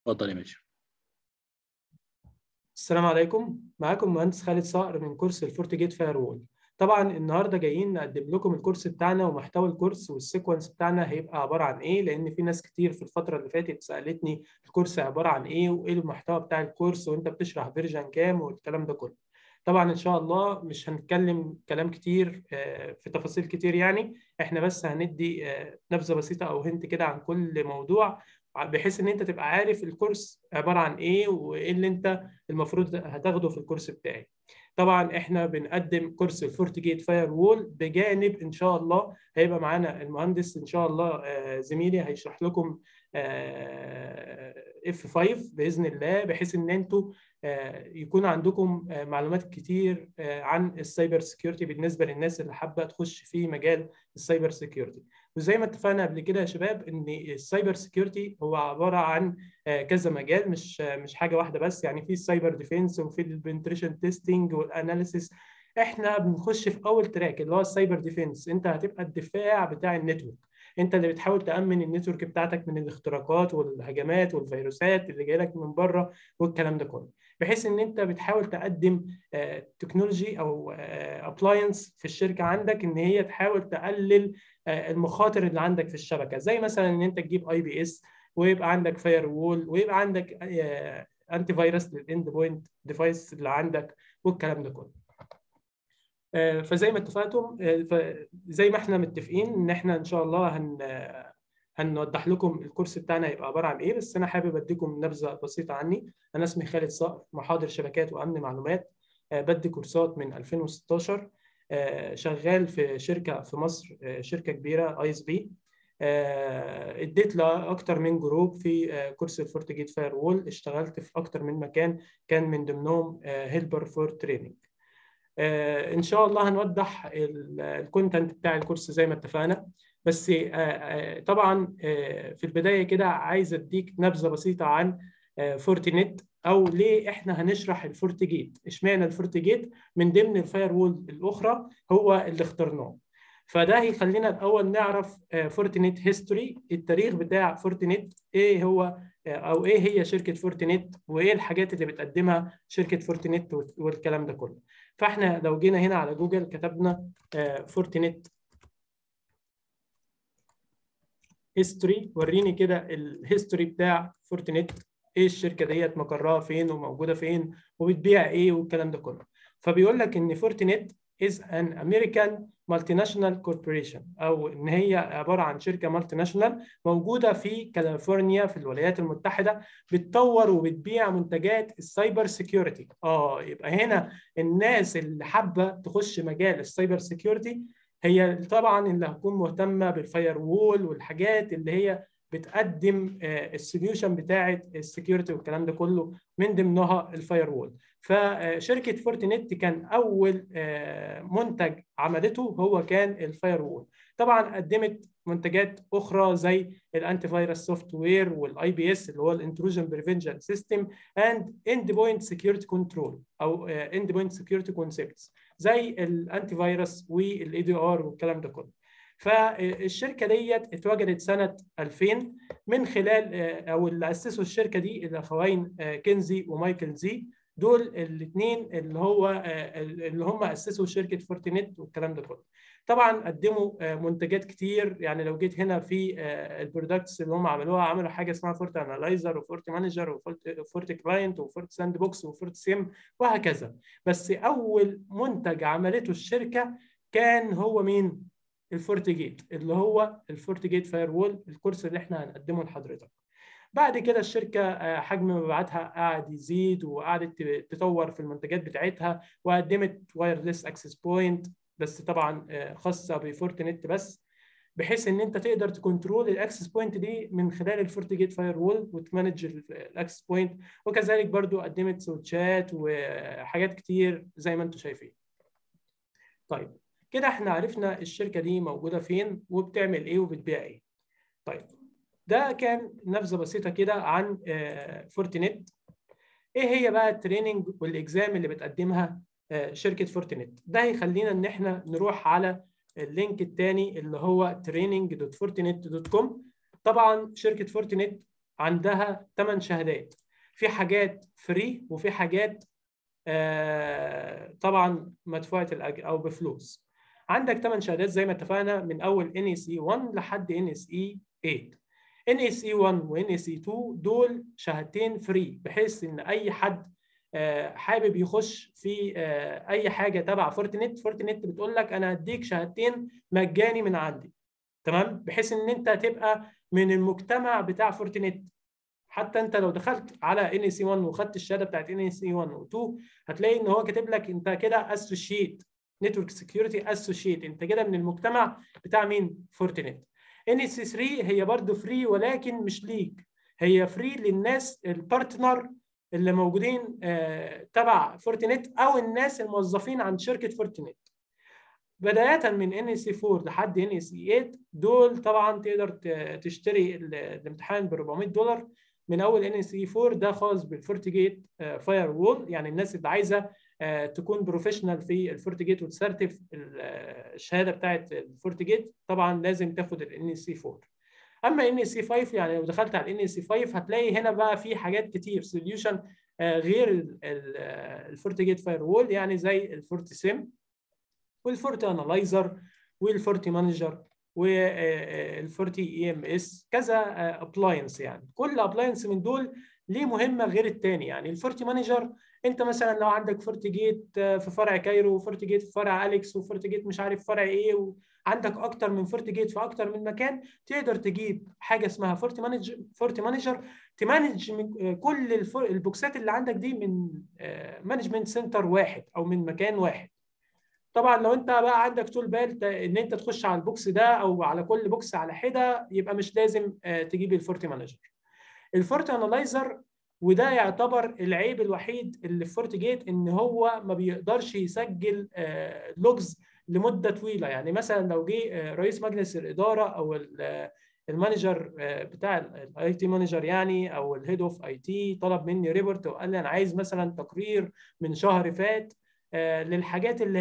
اتفضل يا باشا السلام عليكم معاكم مهندس خالد صقر من كورس الفورتيجيت فاير وول طبعا النهارده جايين نقدم لكم الكورس بتاعنا ومحتوى الكورس والسيكونس بتاعنا هيبقى عباره عن ايه لان في ناس كتير في الفتره اللي فاتت سالتني الكورس عباره عن ايه وايه المحتوى بتاع الكورس وانت بتشرح فيرجن كام والكلام ده كله طبعا ان شاء الله مش هنتكلم كلام كتير في تفاصيل كتير يعني احنا بس هندي نبذه بسيطه او هنت كده عن كل موضوع بحيث ان انت تبقى عارف الكورس عباره عن ايه وايه اللي انت المفروض هتاخده في الكورس بتاعي طبعا احنا بنقدم كورس الفورتيجيت فاير وول بجانب ان شاء الله هيبقى معانا المهندس ان شاء الله زميلي هيشرح لكم اف 5 باذن الله بحيث ان انتوا يكون عندكم معلومات كتير عن السايبر سيكيورتي بالنسبه للناس اللي حابه تخش في مجال السايبر سيكيورتي وزي ما اتفقنا قبل كده يا شباب ان السايبر سيكيورتي هو عباره عن كذا مجال مش مش حاجه واحده بس يعني في السايبر ديفense وفي البنتريشن تيستنج والاناليسيس احنا بنخش في اول تراك اللي هو السايبر ديفense انت هتبقى الدفاع بتاع النتورك انت اللي بتحاول تامن النتورك بتاعتك من الاختراقات والهجمات والفيروسات اللي جايه لك من بره والكلام ده كله بحيث ان انت بتحاول تقدم تكنولوجي او ابلاينس في الشركه عندك ان هي تحاول تقلل المخاطر اللي عندك في الشبكه زي مثلا ان انت تجيب اي بي اس ويبقى عندك فاير وول ويبقى عندك انتي فيروس للاند بوينت ديفايس اللي عندك والكلام ده كله فزي ما اتفقتم زي ما احنا متفقين ان احنا ان شاء الله هن هنوضح لكم الكورس بتاعنا هيبقى عباره عن ايه بس انا حابب اديكم نبذه بسيطه عني انا اسمي خالد صقر محاضر شبكات وامن معلومات بدي كورسات من 2016 شغال في شركه في مصر شركه كبيره اي اس بي اديت لاكتر من جروب في كورس الفورتيجيت فاير وول اشتغلت في اكتر من مكان كان من ضمنهم هيلبر فور تريننج ان شاء الله هنوضح الكونتنت بتاع الكورس زي ما اتفقنا بس طبعا في البدايه كده عايز اديك نبذه بسيطه عن فورتينيت او ليه احنا هنشرح الفورتيجيت اشمعنى الفورتيجيت من ضمن الفاير وول الاخرى هو اللي اخترناه فده هيخلينا الاول نعرف فورتينيت هيستوري التاريخ بتاع فورتينيت ايه هو او ايه هي شركه فورتينيت وايه الحاجات اللي بتقدمها شركه فورتينيت والكلام ده كله فاحنا لو جينا هنا على جوجل كتبنا فورتينيت هيستوري وريني كده الهيستوري بتاع فورتينيت ايه الشركه ديت مقرها فين وموجوده فين وبتبيع ايه والكلام ده كله فبيقول لك ان فورتينيت is an American multinational corporation او ان هي عباره عن شركه مالتي ناشونال موجوده في كاليفورنيا في الولايات المتحده بتطور وبتبيع منتجات السايبر سيكيورتي اه يبقى هنا الناس اللي حابه تخش مجال السايبر سيكيورتي هي طبعا اللي هتكون مهتمه بالفاير وول والحاجات اللي هي بتقدم السوليوشن بتاعه السكيورتي والكلام ده كله من ضمنها الفاير وول فشركه فورتينيت كان اول منتج عملته هو كان الفاير وول طبعا قدمت منتجات اخرى زي الانتي فيروس سوفت وير والاي بي اس اللي هو الانتروجن بريفنشن سيستم اند اند بوينت سكيورتي كنترول او اند بوينت سكيورتي كونسبتس زي الانتي فيروس والاي دي ار والكلام ده كله فالشركه ديت اتوجدت سنه 2000 من خلال او اللي اسسوا الشركه دي الاخوين كنزي ومايكل زي دول الاثنين اللي هو اللي هم اسسوا شركه فورتينيت والكلام ده كله طبعا قدموا منتجات كتير يعني لو جيت هنا في البرودكتس اللي هم عملوها عملوا حاجه اسمها فورت انالايزر وفورت مانجر وفورت كلاينت وفورت ساند بوكس وفورت سيم وهكذا بس اول منتج عملته الشركه كان هو مين الفورتيجيت اللي هو الفورتيجيت فاير وول الكورس اللي احنا هنقدمه لحضرتك بعد كده الشركه حجم مبيعاتها قعد يزيد وقعدت تطور في المنتجات بتاعتها وقدمت وايرلس اكسس بوينت بس طبعا خاصه بفورتنت بس بحيث ان انت تقدر تكنترول الاكسس بوينت دي من خلال الفورتيجيت فاير وول وتمانج الاكسس بوينت وكذلك برضو قدمت سويتشات وحاجات كتير زي ما انتم شايفين طيب كده احنا عرفنا الشركه دي موجوده فين وبتعمل ايه وبتبيع ايه طيب ده كان نبذه بسيطه كده عن فورتينيت ايه هي بقى التريننج والاكزام اللي بتقدمها شركه فورتينيت ده هيخلينا ان احنا نروح على اللينك الثاني اللي هو training.fortinet.com طبعا شركه فورتينيت عندها 8 شهادات في حاجات فري وفي حاجات آه طبعا مدفوعه الاجر او بفلوس عندك 8 شهادات زي ما اتفقنا من اول ان اس اي 1 لحد ان اس اي 8 ان اس اي 1 وان اس اي 2 دول شهادتين فري بحيث ان اي حد حابب يخش في اي حاجه تبع فورتنت فورتنت بتقول لك انا هديك شهادتين مجاني من عندي تمام بحيث ان انت تبقى من المجتمع بتاع فورتنت حتى انت لو دخلت على ان سي 1 وخدت الشهاده بتاعت ان سي 1 و 2 هتلاقي ان هو كاتب لك انت كده اسوشيت نتورك سكيورتي اسوشيت انت كده من المجتمع بتاع مين فورتنت ان سي 3 هي برضه فري ولكن مش ليك هي فري للناس البارتنر اللي موجودين آه تبع فورتنت او الناس الموظفين عند شركه فورتنت بدايه من ان سي 4 لحد ان سي 8 دول طبعا تقدر تشتري الامتحان ب 400 دولار من اول ان سي 4 ده خاص بالفورتيجيت فاير وول يعني الناس اللي عايزه تكون بروفيشنال في الفورتيجيت وتسرتف الشهاده بتاعت الفورتيجيت طبعا لازم تاخد الان سي 4 اما ان سي 5 يعني لو دخلت على الان سي 5 هتلاقي هنا بقى في حاجات كتير سوليوشن غير الفورتيجيت فاير وول يعني زي الفورتي سيم والفورتي انالايزر والفورتي مانجر والفورتي اي ام اس كذا ابلاينس يعني كل ابلاينس من دول ليه مهمه غير الثاني يعني الفورتي مانجر انت مثلا لو عندك فورتي جيت في فرع كايرو وفورتي جيت في فرع اليكس وفورتي جيت مش عارف فرع ايه وعندك اكتر من فورتي جيت في اكتر من مكان تقدر تجيب حاجه اسمها فورتي مانجر فورتي مانجر تمانج من كل البوكسات اللي عندك دي من مانجمنت سنتر واحد او من مكان واحد طبعا لو انت بقى عندك طول بال ان انت تخش على البوكس ده او على كل بوكس على حده يبقى مش لازم تجيب الفورتي مانجر الفورتي انالايزر وده يعتبر العيب الوحيد اللي في فورتي جيت ان هو ما بيقدرش يسجل لوجز لمده طويله يعني مثلا لو جه رئيس مجلس الاداره او المانجر بتاع الاي تي مانجر يعني او الهيد اوف اي تي طلب مني ريبورت وقال لي انا عايز مثلا تقرير من شهر فات للحاجات اللي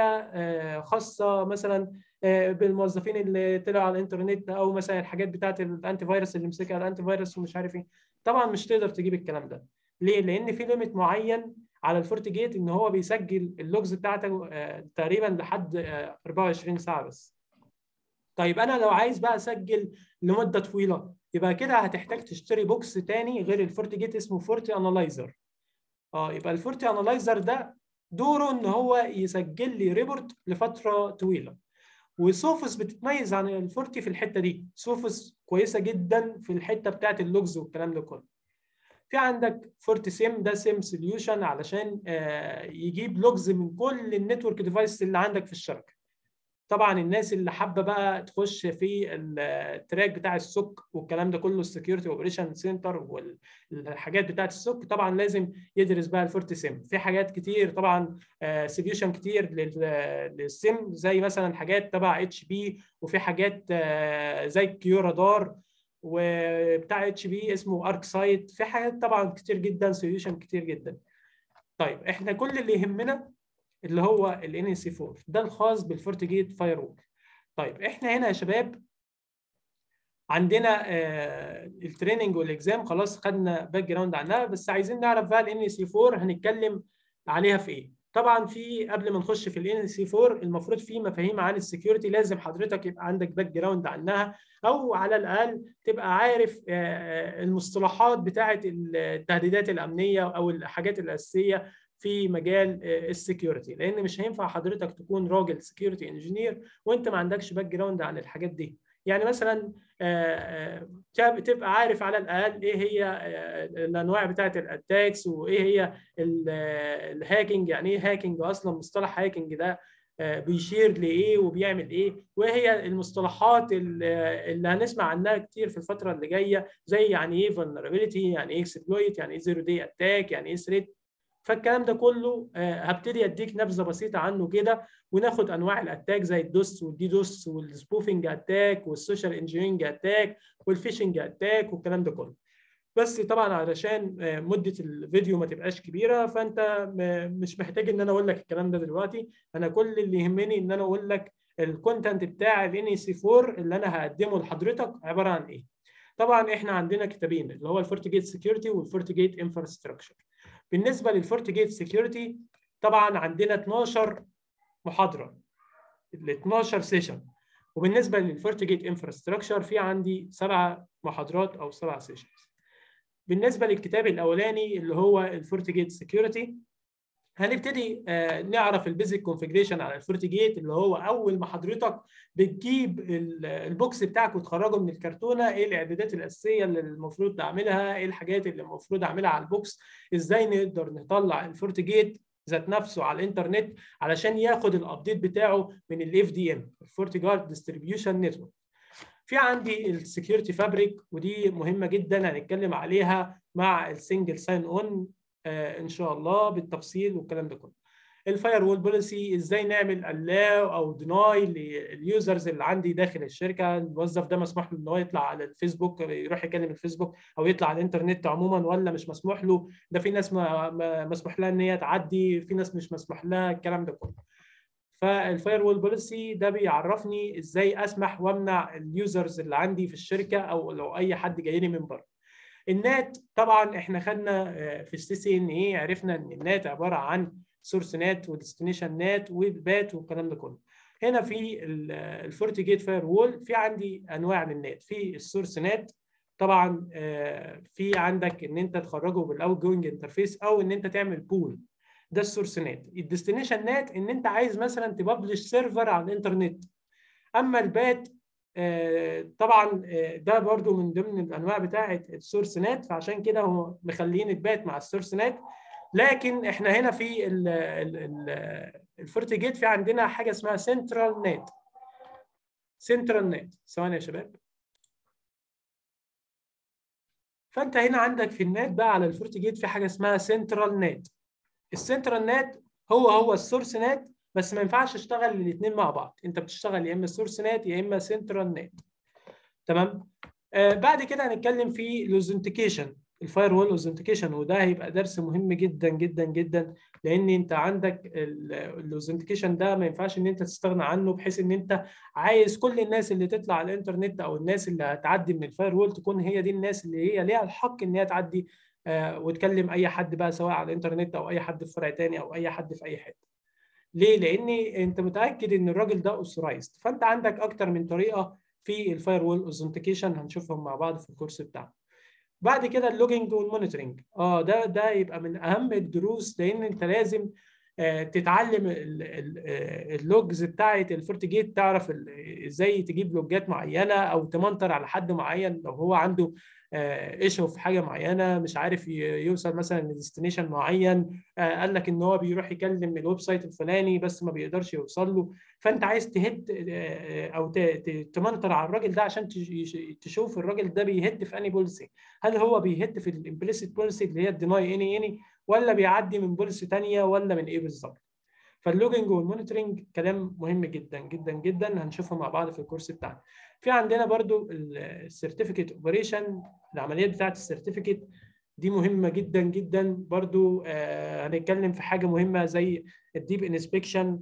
هي خاصه مثلا بالموظفين اللي طلعوا على الانترنت او مثلا الحاجات بتاعت الانتي فيروس اللي مسكها الانتي فيروس ومش عارف ايه طبعا مش تقدر تجيب الكلام ده ليه لان في ليميت معين على الفورتي جيت ان هو بيسجل اللوجز بتاعته تقريبا لحد 24 ساعه بس طيب انا لو عايز بقى اسجل لمده طويله يبقى كده هتحتاج تشتري بوكس تاني غير الفورتي جيت اسمه فورتي انالايزر اه يبقى الفورتي انالايزر ده دوره ان هو يسجل لي ريبورت لفتره طويله وسوفس بتتميز عن الفورتي في الحته دي سوفس كويسه جدا في الحته بتاعت اللوجز والكلام ده كله في عندك فورتي سيم ده سيم سوليوشن علشان يجيب لوجز من كل النتورك ديفايس اللي عندك في الشبكه طبعا الناس اللي حابه بقى تخش في التراك بتاع السوك والكلام ده كله السكيورتي اوبريشن سنتر والحاجات بتاعت السوك طبعا لازم يدرس بقى الفورتي سيم في حاجات كتير طبعا سوليوشن كتير للسيم زي مثلا حاجات تبع اتش بي وفي حاجات زي كيو رادار وبتاع اتش بي اسمه ارك سايت في حاجات طبعا كتير جدا سوليوشن كتير جدا طيب احنا كل اللي يهمنا اللي هو ال NEC 4 ده الخاص بالفورتيجيت فاير وول طيب احنا هنا يا شباب عندنا آه التريننج والاكزام خلاص خدنا باك جراوند عنها بس عايزين نعرف بقى ال NEC 4 هنتكلم عليها في ايه طبعا في قبل ما نخش في ال NEC 4 المفروض في مفاهيم عن السكيورتي لازم حضرتك يبقى عندك باك جراوند عنها او على الاقل تبقى عارف آه المصطلحات بتاعه التهديدات الامنيه او الحاجات الاساسيه في مجال السكيورتي لان مش هينفع حضرتك تكون راجل سكيورتي انجينير وانت ما عندكش باك جراوند عن الحاجات دي يعني مثلا تبقى عارف على الاقل ايه هي الانواع بتاعه الاتاكس وايه هي الهاكينج يعني ايه هاكينج اصلا مصطلح هاكينج ده بيشير لايه وبيعمل ايه وهي المصطلحات اللي هنسمع عنها كتير في الفتره اللي جايه زي يعني ايه vulnerability يعني ايه exploit يعني ايه zero day attack يعني ايه threat فالكلام ده كله هبتدي اديك نبذه بسيطه عنه كده وناخد انواع الاتاك زي الدوس والدي دوس والسبوفنج اتاك والسوشيال انجينيرنج اتاك والفيشنج اتاك والكلام ده كله بس طبعا علشان مده الفيديو ما تبقاش كبيره فانت مش محتاج ان انا اقول لك الكلام ده دلوقتي انا كل اللي يهمني ان انا اقول لك الكونتنت بتاع ال NEC 4 اللي انا هقدمه لحضرتك عباره عن ايه طبعا احنا عندنا كتابين اللي هو الفورتيجيت سكيورتي والفورتيجيت انفراستراكشر بالنسبه للفورتيجيت سكيورتي طبعا عندنا 12 محاضره ال 12 سيشن وبالنسبه للفورتيجيت انفراستراكشر في عندي سبع محاضرات او سبع سيشنز بالنسبه للكتاب الاولاني اللي هو الفورتيجيت سكيورتي هنبتدي آه نعرف البيزك كونفجريشن على الفورتيجيت اللي هو اول ما حضرتك بتجيب البوكس بتاعك وتخرجه من الكرتونه ايه الاعدادات الاساسيه اللي المفروض نعملها ايه الحاجات اللي المفروض اعملها على البوكس ازاي نقدر نطلع الفورتيجيت ذات نفسه على الانترنت علشان ياخد الابديت بتاعه من الاف دي ام الفورتيجارد ديستريبيوشن نتورك في عندي السكيورتي فابريك ودي مهمه جدا هنتكلم عليها مع السنجل ساين اون ان شاء الله بالتفصيل والكلام ده كله الفاير وول بوليسي ازاي نعمل الاو او ديناي لليوزرز اللي عندي داخل الشركه الموظف ده مسموح له ان هو يطلع على الفيسبوك يروح يكلم الفيسبوك او يطلع على الانترنت عموما ولا مش مسموح له ده في ناس مسموح لها ان هي تعدي في ناس مش مسموح لها الكلام ده كله فالفاير وول بوليسي ده بيعرفني ازاي اسمح وامنع اليوزرز اللي عندي في الشركه او لو اي حد جاي لي من بره النات طبعا احنا خدنا في السي سي ان اي عرفنا ان النات عباره عن سورس نات وديستنيشن نات وبات والكلام ده كله هنا في الفورتي جيت فاير وول في عندي انواع للنات في السورس نات طبعا في عندك ان انت تخرجه بالاوت جوينج انترفيس او ان انت تعمل بول ده السورس نات الديستنيشن نات ان انت عايز مثلا تبلش سيرفر على الانترنت اما البات طبعا ده برضو من ضمن الانواع بتاعه السورس نات فعشان كده هو مخلين البات مع السورس نات لكن احنا هنا في الفورتي جيت في عندنا حاجه اسمها سنترال نت سنترال نت ثواني يا شباب فانت هنا عندك في النت بقى على الفورتي جيت في حاجه اسمها سنترال نت السنترال نت هو هو السورس نت بس ما ينفعش اشتغل الاثنين مع بعض انت بتشتغل يا اما سورس نت يا اما سنترال نت تمام آه بعد كده هنتكلم في الاوزنتيكيشن الفاير وول اوزنتيكيشن وده هيبقى درس مهم جدا جدا جدا لان انت عندك الاوزنتيكيشن ده ما ينفعش ان انت تستغنى عنه بحيث ان انت عايز كل الناس اللي تطلع على الانترنت او الناس اللي هتعدي من الفاير وول تكون هي دي الناس اللي هي ليها الحق ان هي تعدي آه وتكلم اي حد بقى سواء على الانترنت او اي حد في فرع تاني او اي حد في اي حته ليه؟ لان انت متاكد ان الراجل ده اوثرايزد فانت عندك اكتر من طريقه في الفاير وول اوثنتيكيشن هنشوفهم مع بعض في الكورس بتاعنا. بعد كده اللوجينج والمونيتورنج اه ده ده يبقى من اهم الدروس لان انت لازم آه تتعلم اللوجز بتاعه الفورتيجيت تعرف ازاي تجيب لوجات معينه او تمنتر على حد معين لو هو عنده ايشو في حاجه معينه مش عارف يوصل مثلا لديستنيشن معين قال لك ان هو بيروح يكلم الويب سايت الفلاني بس ما بيقدرش يوصل له فانت عايز تهد او تمنتر على الراجل ده عشان تشوف الراجل ده بيهد في اني بوليسي هل هو بيهد في الامبليسيت بوليسي اللي هي الديناي اني اني ولا بيعدي من بوليسي ثانيه ولا من ايه بالظبط فاللوجينج والمونيتورنج كلام مهم جدا جدا جدا هنشوفه مع بعض في الكورس بتاعنا في عندنا برضو السيرتيفيكت اوبريشن العمليات بتاعه السيرتيفيكت دي مهمه جدا جدا برضو آه هنتكلم في حاجه مهمه زي الديب انسبكشن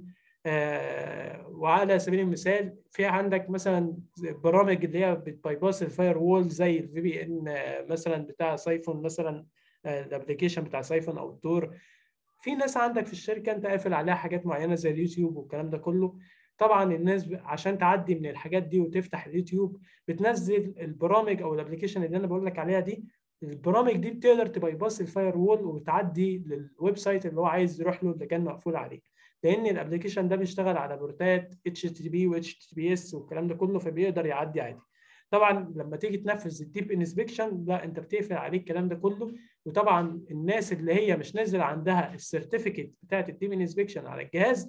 آه وعلى سبيل المثال في عندك مثلا برامج اللي هي بتبايباس الفاير وول زي الفي بي ان مثلا بتاع سايفون مثلا الابلكيشن بتاع سايفون او التور في ناس عندك في الشركه انت قافل عليها حاجات معينه زي اليوتيوب والكلام ده كله طبعا الناس عشان تعدي من الحاجات دي وتفتح اليوتيوب بتنزل البرامج او الابلكيشن اللي انا بقول لك عليها دي البرامج دي بتقدر تبايباس الفاير وول وتعدي للويب سايت اللي هو عايز يروح له اللي كان مقفول عليه لان الابلكيشن ده بيشتغل على بورتات اتش تي بي واتش تي بي اس والكلام ده كله فبيقدر يعدي عادي طبعا لما تيجي تنفذ الديب انسبكشن لا انت بتقفل عليه الكلام ده كله وطبعا الناس اللي هي مش نازل عندها السيرتيفيكت بتاعت الديب انسبكشن على الجهاز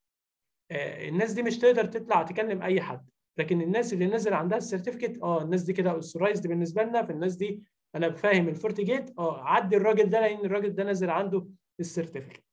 آه الناس دي مش تقدر تطلع تكلم اي حد لكن الناس اللي نازل عندها السيرتيفيكت اه الناس دي كده اوثرايزد بالنسبه لنا فالناس دي انا فاهم الفورتي جيت اه عدي الراجل ده لان الراجل ده نازل عنده السيرتيفيكت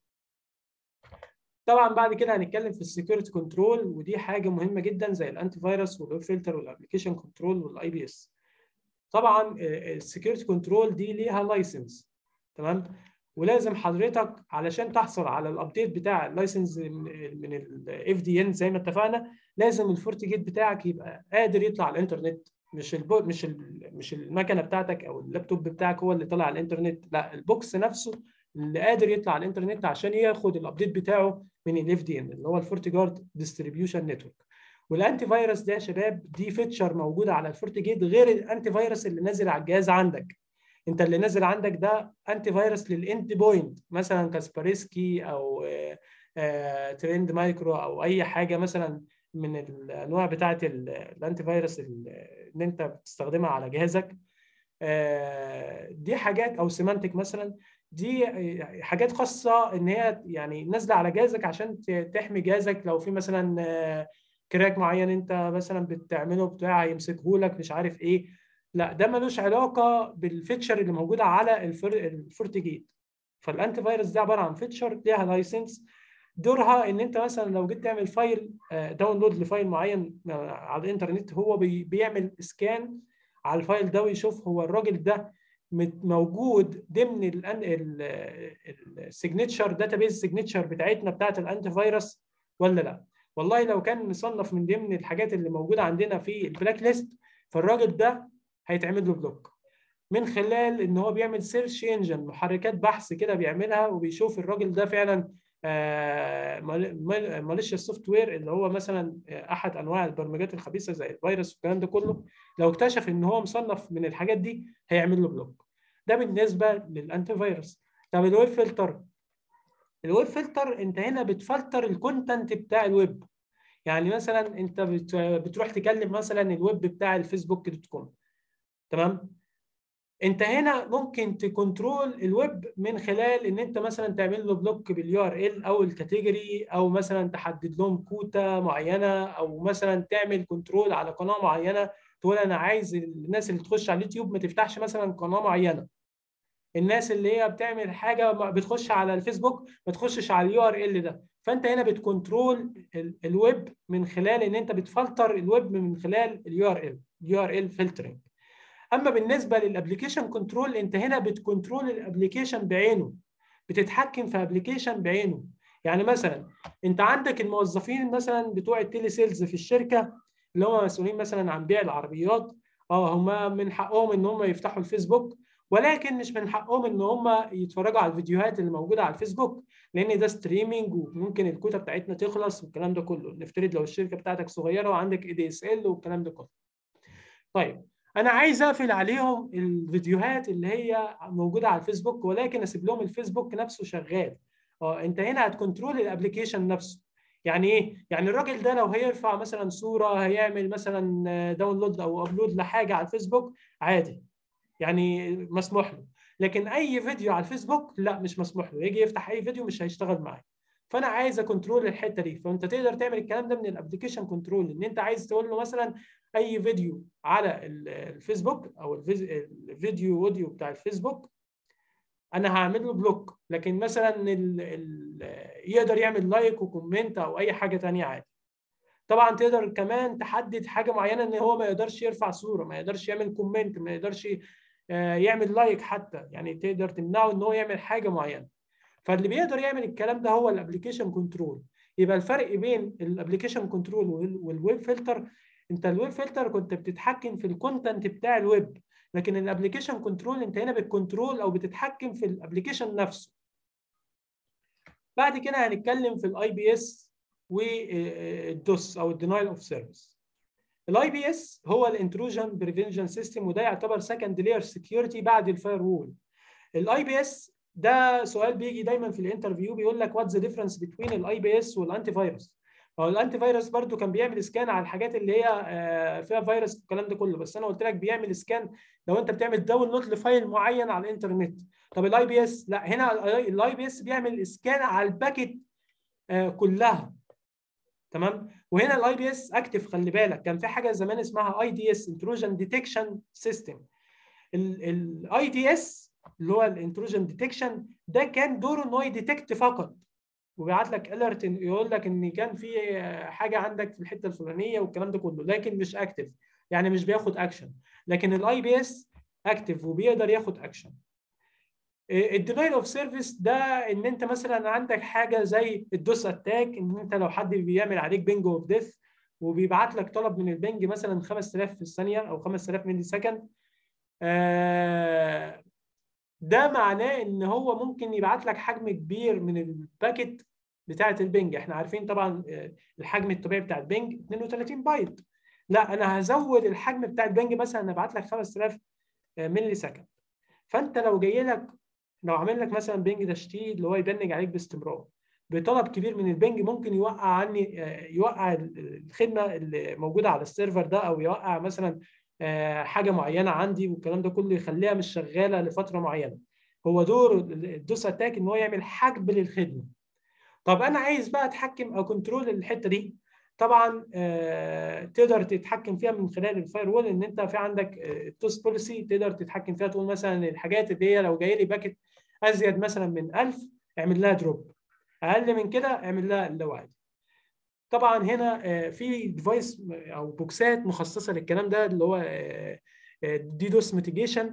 طبعا بعد كده هنتكلم في السكيورتي كنترول ودي حاجه مهمه جدا زي الانتي فيروس والويب فلتر والابلكيشن كنترول والاي بي اس طبعا السكيورتي كنترول دي ليها لايسنس تمام ولازم حضرتك علشان تحصل على الابديت بتاع اللايسنس من الاف دي ان زي ما اتفقنا لازم الفورتي جيت بتاعك يبقى قادر يطلع على الانترنت مش البو مش ال مش المكنه بتاعتك او اللابتوب بتاعك هو اللي طلع على الانترنت لا البوكس نفسه اللي قادر يطلع على الانترنت عشان ياخد الابديت بتاعه من الاف دي ان اللي هو الفورتيجارد ديستريبيوشن نتورك والانتي فيروس ده يا شباب دي فيتشر موجوده على الفورتيجيت غير الانتي فيروس اللي نازل على الجهاز عندك انت اللي نازل عندك ده انتي فيروس للاند بوينت مثلا كاسبرسكي او ترند مايكرو او اي حاجه مثلا من الانواع بتاعه الانتي فيروس اللي انت بتستخدمها على جهازك دي حاجات او سيمانتك مثلا دي حاجات خاصه ان هي يعني نازله على جهازك عشان تحمي جهازك لو في مثلا كراك معين انت مثلا بتعمله بتاع يمسكه لك مش عارف ايه لا ده ملوش علاقه بالفيتشر اللي موجوده على الفورتيجيت فالانتي فيروس ده عباره عن فيتشر ليها لايسنس دورها ان انت مثلا لو جيت تعمل فايل داونلود لفايل معين على الانترنت هو بيعمل سكان على الفايل ده ويشوف هو الراجل ده موجود ضمن السيجنتشر داتابيز سيجنتشر بتاعتنا بتاعت الانتي فيروس ولا لا والله لو كان مصنف من ضمن الحاجات اللي موجوده عندنا في البلاك ليست فالراجل ده هيتعمل له بلوك من خلال ان هو بيعمل سيرش انجن محركات بحث كده بيعملها وبيشوف الراجل ده فعلا ماليشيا سوفت وير اللي هو مثلا احد انواع البرمجيات الخبيثه زي الفيروس والكلام ده كله لو اكتشف ان هو مصنف من الحاجات دي هيعمل له بلوك ده بالنسبه للانتي فيروس طب الويب فلتر الويب فلتر انت هنا بتفلتر الكونتنت بتاع الويب يعني مثلا انت بتروح تكلم مثلا الويب بتاع الفيسبوك دوت كوم تمام انت هنا ممكن تكنترول الويب من خلال ان انت مثلا تعمل له بلوك باليو ار ال او الكاتيجوري او مثلا تحدد لهم كوتا معينه او مثلا تعمل كنترول على قناه معينه تقول انا عايز الناس اللي تخش على اليوتيوب ما تفتحش مثلا قناه معينه الناس اللي هي بتعمل حاجه بتخش على الفيسبوك ما تخشش على اليو ار ال ده فانت هنا بتكنترول الويب من خلال ان انت بتفلتر الويب من خلال اليو ار ال اليو ار ال فلترنج اما بالنسبه للابلكيشن كنترول انت هنا بتكنترول الابلكيشن بعينه بتتحكم في ابلكيشن بعينه يعني مثلا انت عندك الموظفين مثلا بتوع التيلي سيلز في الشركه اللي هم مسؤولين مثلا عن بيع العربيات اه هم من حقهم ان هم يفتحوا الفيسبوك ولكن مش من حقهم ان هم يتفرجوا على الفيديوهات اللي موجوده على الفيسبوك لان ده ستريمينج وممكن الكوتا بتاعتنا تخلص والكلام ده كله نفترض لو الشركه بتاعتك صغيره وعندك اي دي اس ال والكلام ده كله طيب انا عايز اقفل عليهم الفيديوهات اللي هي موجوده على الفيسبوك ولكن اسيب لهم الفيسبوك نفسه شغال اه انت هنا هتكنترول الابلكيشن نفسه يعني ايه يعني الراجل ده لو هيرفع مثلا صوره هيعمل مثلا داونلود او ابلود لحاجه على الفيسبوك عادي يعني مسموح له لكن اي فيديو على الفيسبوك لا مش مسموح له يجي يفتح اي فيديو مش هيشتغل معايا فانا عايز اكنترول الحته دي فانت تقدر تعمل الكلام ده من الابلكيشن كنترول ان انت عايز تقول له مثلا اي فيديو على الفيسبوك او الفيديو اوديو بتاع الفيسبوك انا هعمل له بلوك لكن مثلا ال ال يقدر يعمل لايك وكومنت او اي حاجه ثانيه عادي طبعا تقدر كمان تحدد حاجه معينه ان هو ما يقدرش يرفع صوره ما يقدرش يعمل كومنت ما يقدرش يعمل لايك حتى يعني تقدر تمنعه ان هو يعمل حاجه معينه فاللي بيقدر يعمل الكلام ده هو الابلكيشن كنترول يبقى الفرق بين الابلكيشن كنترول والويب فلتر انت الويب فلتر كنت بتتحكم في الكونتنت بتاع الويب لكن الابلكيشن كنترول انت هنا بتكنترول او بتتحكم في الابلكيشن نفسه بعد كده هنتكلم في الاي بي اس والدوس او الدينايل اوف سيرفيس الاي بي اس هو الانتروجن بريفنشن سيستم وده يعتبر سكند لاير سكيورتي بعد الفاير وول الاي بي اس ده سؤال بيجي دايما في الانترفيو بيقول لك واتس ذا ديفرنس بين الاي بي اس والانتي فيروس هو الانتي فيروس برضو كان بيعمل سكان على الحاجات اللي هي فيها فيروس والكلام ده كله بس انا قلت لك بيعمل سكان لو انت بتعمل داونلود لفايل معين على الانترنت طب الاي بي اس لا هنا الاي بي اس بيعمل سكان على الباكت كلها تمام وهنا الاي بي اس اكتف خلي بالك كان في حاجه زمان اسمها اي دي اس انتروجن ديتكشن سيستم الاي دي اس اللي هو الانتروجن ديتكشن ده كان دوره ان هو يديتكت فقط وبيبعت لك اليرت يقول لك ان كان في حاجه عندك في الحته الفلانيه والكلام ده كله لكن مش اكتف يعني مش بياخد اكشن لكن الاي بي اس اكتف وبيقدر ياخد اكشن الدينايل اوف سيرفيس ده ان انت مثلا عندك حاجه زي الدوس اتاك ان انت لو حد بيعمل عليك بينج اوف ديث وبيبعت لك طلب من البنج مثلا 5000 في الثانيه او 5000 ملي سكند آه ده معناه ان هو ممكن يبعت لك حجم كبير من الباكت بتاعه البنج احنا عارفين طبعا الحجم الطبيعي بتاع البنج 32 بايت لا انا هزود الحجم بتاع البنج مثلا ابعت لك 5000 ملي سكند فانت لو جاي لك لو عامل لك مثلا بنج تشتيت اللي هو يبنج عليك باستمرار بطلب كبير من البنج ممكن يوقع عني يوقع الخدمه اللي موجوده على السيرفر ده او يوقع مثلا حاجه معينه عندي والكلام ده كله يخليها مش شغاله لفتره معينه هو دور الدوس اتاك ان هو يعمل حجب للخدمه طب انا عايز بقى اتحكم او كنترول الحته دي طبعا آه تقدر تتحكم فيها من خلال الفاير وول ان انت في عندك التوست بوليسي تقدر تتحكم فيها تقول مثلا الحاجات اللي هي لو جاي لي باكت ازيد مثلا من 1000 اعمل لها دروب اقل من كده اعمل لها لو عادي طبعا هنا آه في ديفايس او بوكسات مخصصه للكلام ده اللي هو آه ديدوس ميتيجيشن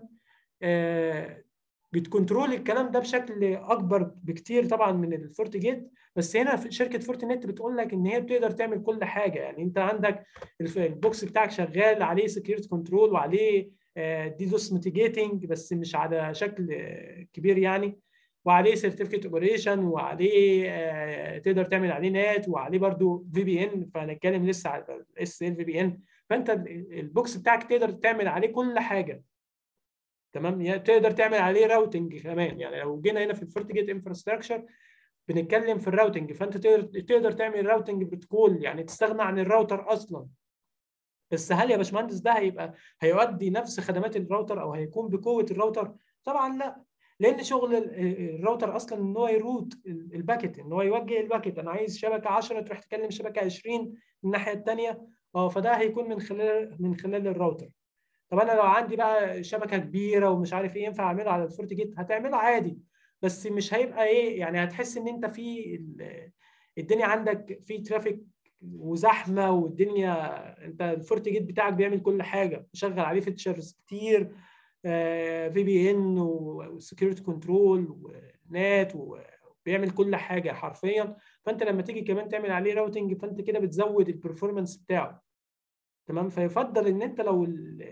بتكنترول الكلام ده بشكل اكبر بكتير طبعا من الفورت جيت بس هنا في شركه فورت نت بتقول لك ان هي بتقدر تعمل كل حاجه يعني انت عندك البوكس بتاعك شغال عليه سكيورتي كنترول وعليه ديدوس ميتيجيتنج بس مش على شكل كبير يعني وعليه سيرتيفيكت اوبريشن وعليه تقدر تعمل عليه نات وعليه برضو في بي ان فهنتكلم لسه على الاس ال في بي ان فانت البوكس بتاعك تقدر تعمل عليه كل حاجه تمام يعني تقدر تعمل عليه راوتنج كمان يعني لو جينا هنا في الفورت جيت انفراستراكشر بنتكلم في الراوتنج فانت تقدر تقدر تعمل راوتنج بروتوكول يعني تستغنى عن الراوتر اصلا بس هل يا باشمهندس ده هيبقى هيؤدي نفس خدمات الراوتر او هيكون بقوه الراوتر؟ طبعا لا لان شغل الراوتر اصلا ان هو يروت الباكت ان هو يوجه الباكت انا عايز شبكه 10 تروح تكلم شبكه 20 من الناحيه الثانيه اه فده هيكون من خلال من خلال الراوتر طب انا لو عندي بقى شبكه كبيره ومش عارف ايه ينفع اعملها على الفورت جيت هتعمله عادي بس مش هيبقى ايه يعني هتحس ان انت في الدنيا عندك في ترافيك وزحمه والدنيا انت الفورت جيت بتاعك بيعمل كل حاجه مشغل عليه فيتشرز كتير في بي ان وسكيورتي كنترول ونات وبيعمل كل حاجه حرفيا فانت لما تيجي كمان تعمل عليه راوتنج فانت كده بتزود البرفورمانس بتاعه تمام فيفضل ان انت لو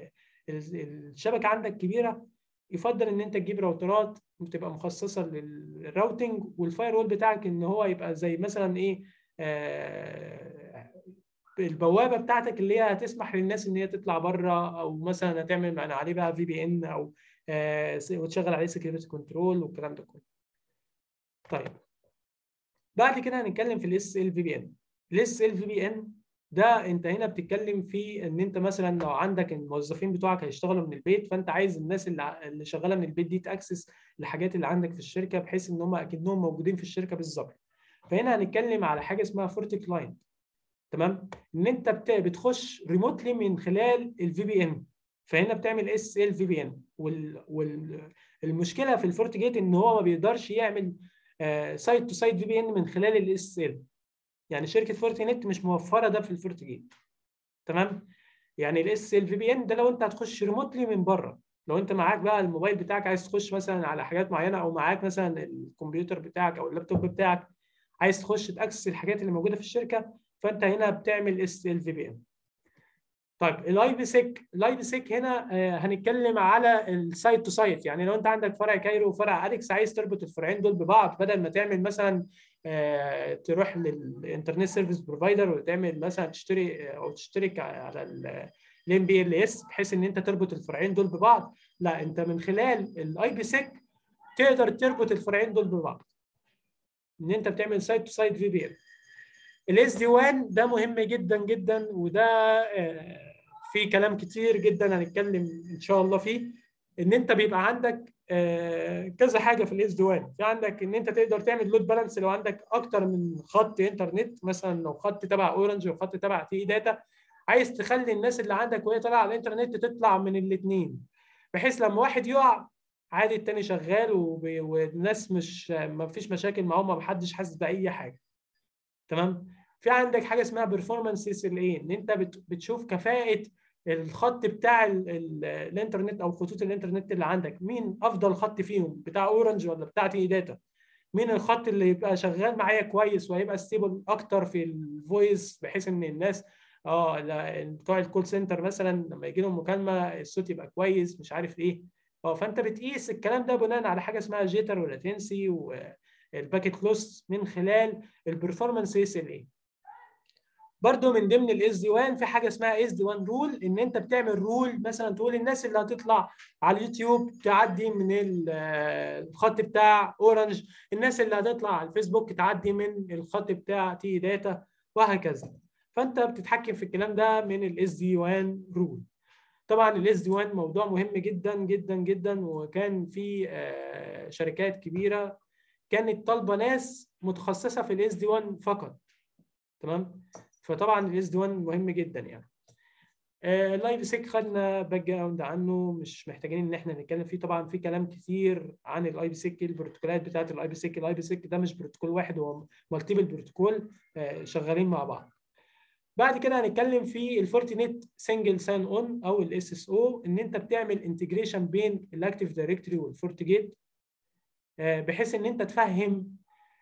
الشبكه عندك كبيره يفضل ان انت تجيب راوترات بتبقى مخصصه للراوتنج والفاير وول بتاعك ان هو يبقى زي مثلا ايه آه البوابه بتاعتك اللي هي هتسمح للناس ان هي تطلع بره او مثلا هتعمل عليه بقى في بي ان او آه وتشغل عليه سكيورتي كنترول والكلام ده كله. طيب بعد كده هنتكلم في الاس ال في بي ان. الاس ال في بي ان ده انت هنا بتتكلم في ان انت مثلا لو عندك الموظفين بتوعك هيشتغلوا من البيت فانت عايز الناس اللي اللي شغاله من البيت دي تاكسس الحاجات اللي عندك في الشركه بحيث ان هم اكنهم موجودين في الشركه بالظبط. فهنا هنتكلم على حاجه اسمها فورتي كلاينت تمام ان انت بتخش ريموتلي من خلال الفي بي ان فهنا بتعمل اس ال في بي ان والمشكله في الفورت جيت ان هو ما بيقدرش يعمل سايت تو سايت في بي ان من خلال الاس ال يعني شركه فورتي نت مش موفره ده في الفورت جيت تمام يعني الاس ال في بي ان ده لو انت هتخش ريموتلي من بره لو انت معاك بقى الموبايل بتاعك عايز تخش مثلا على حاجات معينه او معاك مثلا الكمبيوتر بتاعك او اللابتوب بتاعك عايز تخش تاكسس الحاجات اللي موجوده في الشركه فانت هنا بتعمل اس ال في بي ان طيب الاي بي سيك الاي بي سيك هنا آه هنتكلم على السايت تو سايت يعني لو انت عندك فرع كايرو وفرع اليكس عايز تربط الفرعين دول ببعض بدل ما تعمل مثلا آه تروح للانترنت سيرفيس بروفايدر وتعمل مثلا تشتري او تشترك على الام بي ال اس بحيث ان انت تربط الفرعين دول ببعض لا انت من خلال الاي بي سيك تقدر تربط الفرعين دول ببعض ان انت بتعمل سايت تو سايت في بي ان الاس دي 1 ده مهم جدا جدا وده في كلام كتير جدا هنتكلم ان شاء الله فيه ان انت بيبقى عندك كذا حاجه في الاس دي 1 في عندك ان انت تقدر تعمل لود بالانس لو عندك اكتر من خط انترنت مثلا لو خط تبع اورنج وخط تبع تي داتا عايز تخلي الناس اللي عندك وهي طالعه على الانترنت تطلع من الاثنين بحيث لما واحد يقع عادي التاني شغال والناس مش ما فيش مشاكل معاهم ما حدش حاسس باي حاجه تمام في عندك حاجه اسمها بيرفورمانس اس ال اي ان انت بتشوف كفاءه الخط بتاع ال ال الانترنت او خطوط الانترنت اللي عندك مين افضل خط فيهم بتاع اورنج ولا بتاع تي داتا مين الخط اللي يبقى شغال معايا كويس وهيبقى ستيبل اكتر في الفويس بحيث ان الناس اه لا، بتوع الكول سنتر مثلا لما يجي لهم مكالمه الصوت يبقى كويس مش عارف ايه اه فانت بتقيس الكلام ده بناء على حاجه اسمها جيتر ولاتنسي والباكيت لوس من خلال البرفورمانس اس ال اي برضه من ضمن الاس دي 1 في حاجه اسمها اس دي 1 رول ان انت بتعمل رول مثلا تقول الناس اللي هتطلع على اليوتيوب تعدي من ال- الخط بتاع اورنج الناس اللي هتطلع على الفيسبوك تعدي من الخط بتاع تي داتا وهكذا فانت بتتحكم في الكلام ده من الاس دي 1 رول طبعا الاس دي 1 موضوع مهم جدا جدا جدا وكان في آه، شركات كبيره كانت طالبه ناس متخصصه في الاس دي 1 فقط تمام فطبعا الاس دي 1 مهم جدا يعني الاي بي سيك خدنا باك جراوند عنه مش محتاجين ان احنا نتكلم فيه طبعا في كلام كتير عن الاي بي سيك البروتوكولات بتاعت الاي بي سيك الاي بي سيك ده مش بروتوكول واحد هو مالتيبل بروتوكول آه، شغالين مع بعض بعد كده هنتكلم في الفورتينيت سنجل سان اون او الاس اس او ان انت بتعمل انتجريشن بين الاكتيف دايركتوري والفورتيجيت آه، بحيث ان انت تفهم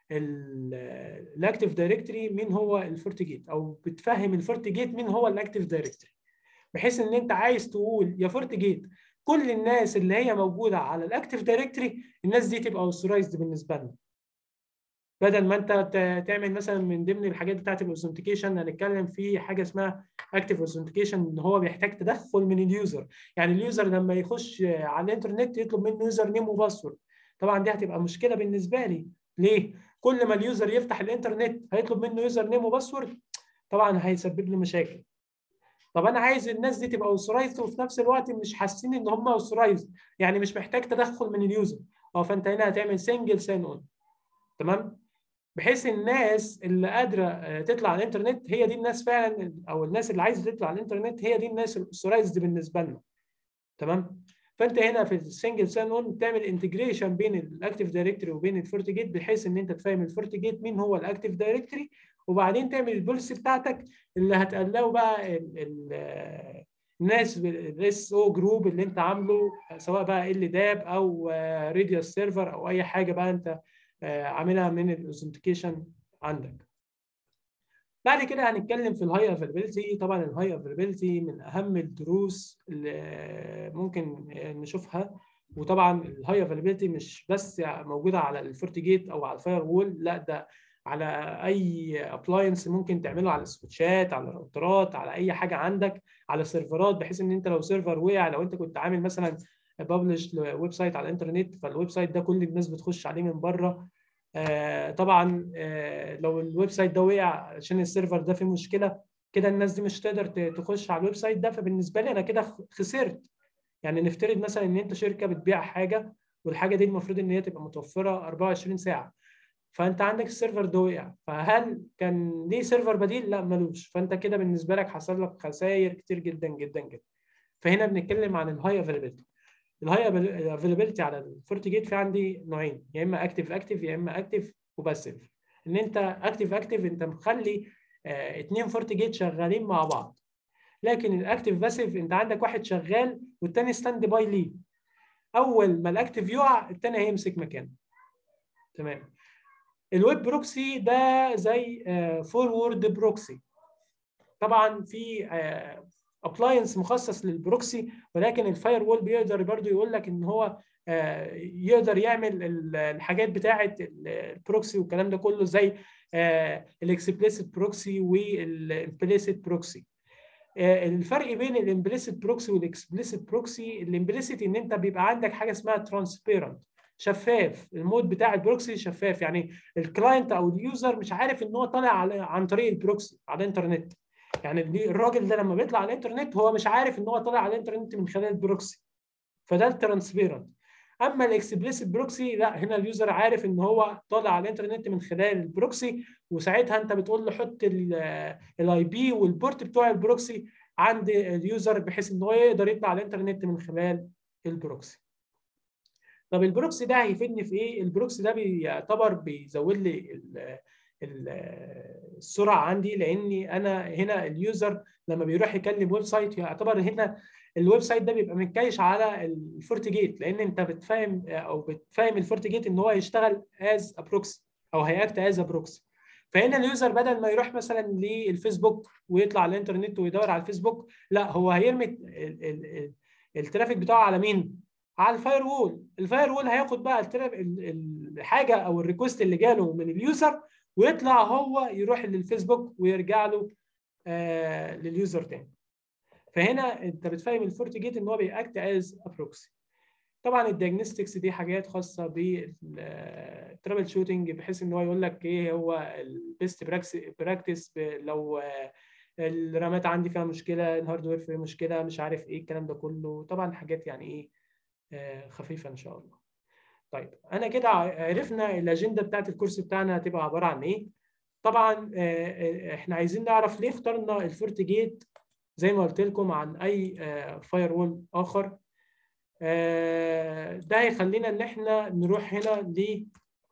الاكتيف دايركتوري مين هو الفورتيجيت او بتفهم الفورتيجيت مين هو الاكتيف دايركتوري بحيث ان انت عايز تقول يا فورتيجيت كل الناس اللي هي موجوده على الاكتيف دايركتوري الناس دي تبقى اوثرايزد بالنسبه لنا بدل ما انت ت- تعمل مثلا من ضمن الحاجات بتاعت الاوثنتيكيشن هنتكلم في حاجه اسمها اكتيف اوثنتيكيشن ان هو بيحتاج تدخل من اليوزر يعني اليوزر لما يخش على الانترنت يطلب منه يوزر نيم وباسورد طبعا دي هتبقى مشكله بالنسبه لي ليه كل ما اليوزر يفتح الانترنت هيطلب منه يوزر نيم وباسورد طبعا هيسبب له مشاكل طب انا عايز الناس دي تبقى اوثرايزد وفي نفس الوقت مش حاسين ان هم اوثرايزد يعني مش محتاج تدخل من اليوزر اه فانت هنا هتعمل سنجل سان اون تمام بحيث الناس اللي قادره آه، تطلع على الانترنت هي دي الناس فعلا او الناس اللي عايزه تطلع على الانترنت هي دي الناس الاوثرايزد بالنسبه لنا تمام فانت هنا في السنجل سان اون بتعمل انتجريشن بين الاكتيف دايركتوري وبين الفورتيجيت بحيث ان انت تفهم الفورتيجيت مين هو الاكتيف دايركتوري وبعدين تعمل البوليسي بتاعتك اللي هتقلقه بقى ال ال الناس الاس او جروب اللي انت عامله سواء بقى ال داب او راديوس سيرفر او اي حاجه بقى انت آه، عاملها من الاوثنتيكيشن عندك بعد كده هنتكلم في الهاي افيلابيلتي طبعا الهاي افيلابيلتي من اهم الدروس اللي ممكن نشوفها وطبعا الهاي افيلابيلتي مش بس موجوده على الفورتيجيت او على الفاير وول لا ده على اي ابلاينس ممكن تعمله على السويتشات على الراوترات على اي حاجه عندك على سيرفرات بحيث ان انت لو سيرفر وقع لو انت كنت عامل مثلا ببلش ويب سايت على الانترنت فالويب سايت ده كل الناس بتخش عليه من بره آه طبعا آه لو الويب سايت ده وقع عشان السيرفر ده فيه مشكله كده الناس دي مش تقدر ت- تخش على الويب سايت ده فبالنسبه لي انا كده خ- خسرت يعني نفترض مثلا ان انت شركه بتبيع حاجه والحاجه دي المفروض ان هي تبقى متوفره 24 ساعه فانت عندك السيرفر ده وقع فهل كان ليه سيرفر بديل؟ لا ملوش فانت كده بالنسبه لك حصل لك خسائر كتير جدا جدا جدا فهنا بنتكلم عن الهاي افيلابيلتي الهاي افيلابيلتي على الفورتيجيت في عندي نوعين يا اما اكتف اكتف يا اما اكتف وباسيف ان انت اكتف اكتف انت مخلي آه، اتنين فورتيجيت شغالين مع بعض لكن الاكتف باسيف انت عندك واحد شغال والتاني ستاند باي ليه اول ما الاكتف يقع التاني هيمسك مكانه تمام الويب بروكسي ده زي فورورد بروكسي طبعا في ابلاينس مخصص للبروكسي ولكن الفاير وول بيقدر برضو يقول لك ان هو آه، يقدر يعمل ال- الحاجات بتاعه البروكسي والكلام ده كله زي الاكسبليسيت بروكسي والامبليسيت بروكسي الفرق بين الامبليسيت بروكسي والاكسبليسيت بروكسي الامبليسيت ان انت بيبقى عندك حاجه اسمها ترانسبيرنت شفاف المود بتاع البروكسي شفاف يعني الكلاينت او اليوزر مش عارف ان هو طالع على عن طريق البروكسي على الانترنت يعني ال- الراجل ده لما بيطلع على الانترنت هو مش عارف ان هو طالع على الانترنت من خلال البروكسي فده الترانسبيرنت اما الاكسبليسيت بروكسي لا هنا اليوزر عارف ان هو طالع على الانترنت من خلال البروكسي وساعتها انت بتقول له حط الاي بي والبورت بتوع البروكسي عند اليوزر بحيث ان هو يقدر يطلع على الانترنت من خلال البروكسي طب البروكسي ده هيفيدني في ايه البروكسي ده بيعتبر بيزود لي ال- ال- السرعه عندي لاني انا هنا اليوزر لما بيروح يكلم ويب سايت يعتبر هنا الويب سايت ده بيبقى متكيش على الفورتيجيت لان انت بتفهم او بتفهم الفورتيجيت ان هو يشتغل از بروكسي او هياكت از بروكسي فهنا اليوزر بدل ما يروح مثلا للفيسبوك ويطلع على الانترنت ويدور على الفيسبوك لا هو هيرمي ال- ال- ال- الترافيك بتاعه على مين؟ على الفاير وول الفاير وول هياخد بقى الترا- ال- الحاجه او الريكوست اللي جاله من اليوزر ويطلع هو يروح للفيسبوك ويرجع له آه لليوزر تاني فهنا انت بتفهم الفورتي جيت ان هو بيأكت از بروكسي طبعا الديagnostics دي حاجات خاصه بالترابل شوتنج بحيث ان هو يقول لك ايه هو البيست براكتس لو آه، الرامات عندي فيها مشكله الهاردوير فيه مشكله مش عارف ايه الكلام ده كله طبعا حاجات يعني ايه آه، خفيفه ان شاء الله طيب انا كده عرفنا الاجنده بتاعت الكورس بتاعنا هتبقى عباره عن ايه طبعا آه، آه، احنا عايزين نعرف ليه اخترنا الفورتي جيت زي ما قلت لكم عن اي فاير وول اخر آه، ده هيخلينا ان احنا نروح هنا ل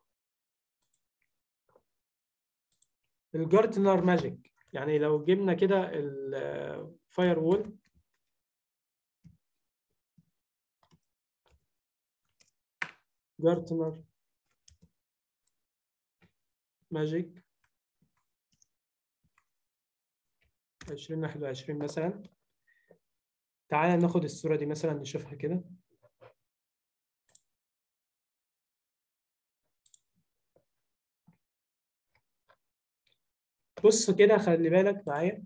الجارتنر ماجيك يعني لو جبنا كده الفاير وول جارتنر ماجيك 2021 مثلا تعالى ناخد الصورة دي مثلا نشوفها كده بص كده خلي بالك معايا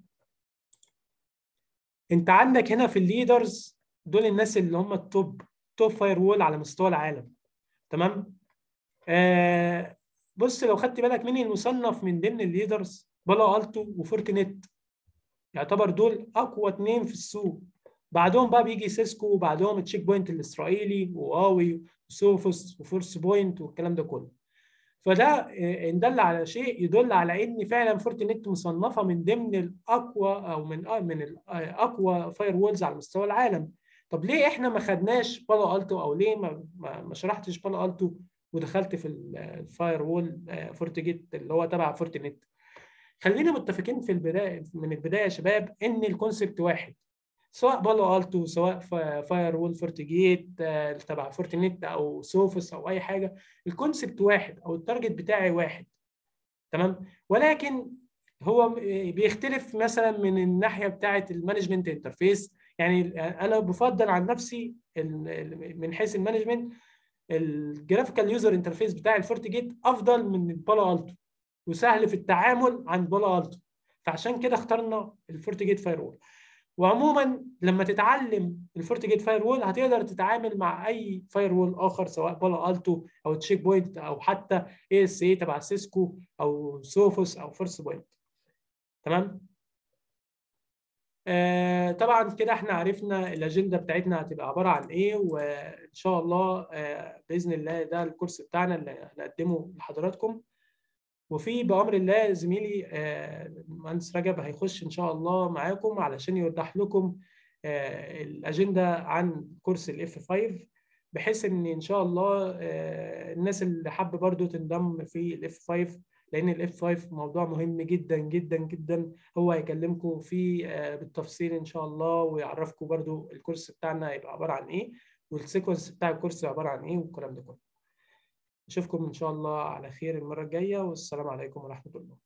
انت عندك هنا في الليدرز دول الناس اللي هم التوب توب فاير وول على مستوى العالم تمام آه بص لو خدت بالك مين المصنف من ضمن الليدرز بالا التو وفورتينيت يعتبر دول اقوى اتنين في السوق بعدهم بقى بيجي سيسكو وبعدهم التشيك بوينت الاسرائيلي وهواوي وسوفوس وفورس بوينت والكلام ده كله فده آه، ان دل على شيء يدل على ان فعلا فورتينيت مصنفه من ضمن الاقوى او من آه، من الاقوى فاير وولز على مستوى العالم طب ليه احنا ما خدناش بالا التو او ليه ما ما ما شرحتش بالا التو ودخلت في الفاير وول فورتيجيت اللي هو تبع فورتينيت خلينا متفقين في البدايه من البدايه يا شباب ان الكونسبت واحد سواء بالو التو سواء فاير وول فورتيجيت آه، تبع فورتينيت او سوفوس او اي حاجه الكونسبت واحد او التارجت بتاعي واحد تمام ولكن هو م- بيختلف مثلا من الناحيه بتاعه المانجمنت انترفيس يعني انا بفضل عن نفسي ال- ال- من حيث المانجمنت الجرافيكال يوزر انترفيس بتاع الفورتيجيت افضل من البالو التو وسهل في التعامل عن بالو التو فعشان كده اخترنا الفورتيجيت فاير وول وعموما لما تتعلم الفورتيجيت فاير وول هتقدر تتعامل مع اي فاير وول اخر سواء بالا التو او تشيك بوينت او حتى اي اس اي تبع سيسكو او سوفوس او فورس بوينت تمام آه طبعا كده احنا عرفنا الاجنده بتاعتنا هتبقى عباره عن ايه وان شاء الله آه باذن الله ده الكورس بتاعنا اللي هنقدمه لحضراتكم وفي بامر الله زميلي آه، المهندس رجب هيخش ان شاء الله معاكم علشان يوضح لكم آه، الاجنده عن كورس الاف 5 بحيث ان ان شاء الله آه، الناس اللي حابه برضو تنضم في الاف 5 لان الاف 5 موضوع مهم جدا جدا جدا هو هيكلمكم فيه آه، بالتفصيل ان شاء الله ويعرفكم برضو الكورس بتاعنا هيبقى عباره عن ايه والسيكونس بتاع الكورس عباره عن ايه والكلام ده كله اشوفكم ان شاء الله على خير المره الجايه والسلام عليكم ورحمه الله